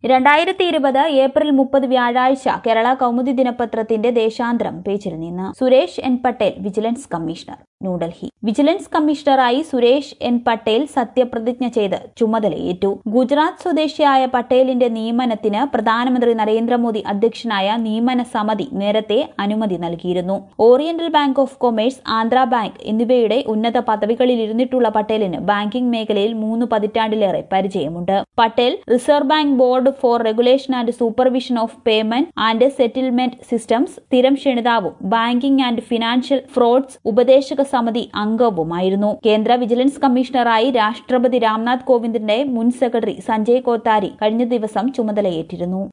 രണ്ടായിരത്തി ഇരുപത് ഏപ്രിൽ മുപ്പത് വ്യാഴാഴ്ച കേരള കൗമുദി ദിനപത്രത്തിന്റെ ദേശാന്തരം പേജിൽ നിന്ന് Suresh N Patel vigilance commissioner New Delhi vigilance കമ്മീഷണറായി സുരേഷ് എൻ പട്ടേൽ സത്യപ്രതിജ്ഞ ചെയ്ത് ചുമതലയേറ്റു ഗുജറാത്ത് സ്വദേശിയായ പട്ടേലിന്റെ നിയമനത്തിന് പ്രധാനമന്ത്രി നരേന്ദ്രമോദി അധ്യക്ഷനായ നിയമന സമിതി നേരത്തെ അനുമതി നൽകിയിരുന്നു Oriental Bank of Commerce Andhra Bank എന്നിവയുടെ ഉന്നത പദവികളിൽ ഇരുന്നിട്ടുള്ള പട്ടേലിന് ബാങ്കിംഗ് മേഖലയിൽ മൂന്ന് പതിറ്റാണ്ടിലേറെ പരിചയമുണ്ട് Patel Reserve Bank board for regulation and supervision of payment and settlement systems സ്ഥിരം ക്ഷണിതാവും ബാങ്കിംഗ് ആൻഡ് ഫിനാൻഷ്യൽ ഫ്രോഡ്സ് ഉപദേശക സമിതി അംഗവുമായിരുന്നു കേന്ദ്ര വിജിലൻസ് കമ്മീഷണറായി രാഷ്ട്രപതി രാംനാഥ് കോവിന്ദിന്റെ മുൻ സെക്രട്ടറി സഞ്ജയ് കോത്താരി കഴിഞ്ഞ ദിവസം ചുമതലയേറ്റിരുന്നു